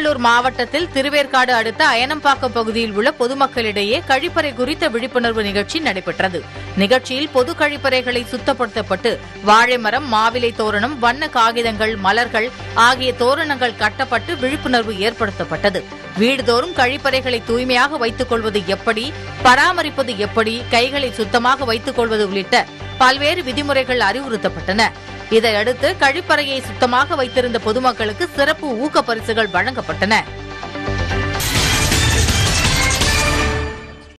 திருவள்ளூர் மாவட்டத்தில் திருவேற்காடு அடுத்த அயனம்பாக்கம் பகுதியில் உள்ள பொதுமக்களிடையே கழிப்பறை குறித்த விழிப்புணர்வு நிகழ்ச்சி நடைபெற்றது நிகழ்ச்சியில் பொது கழிப்பறைகளை சுத்தப்படுத்தப்பட்டு வாழை மரம் மாவிலை தோரணம் வண்ண காகிதங்கள் மலர்கள் ஆகிய தோரணங்கள் கட்டப்பட்டு விழிப்புணர்வு ஏற்படுத்தப்பட்டது வீடுதோறும் கழிப்பறைகளை தூய்மையாக வைத்துக் கொள்வது எப்படி பராமரிப்பது எப்படி கைகளை சுத்தமாக வைத்துக் கொள்வது உள்ளிட்ட பல்வேறு விதிமுறைகள் அறிவுறுத்தப்பட்டன இதையடுத்து கழிப்பறையை சுத்தமாக வைத்திருந்த பொதுமக்களுக்கு சிறப்பு ஊக்க பரிசுகள் வழங்கப்பட்டன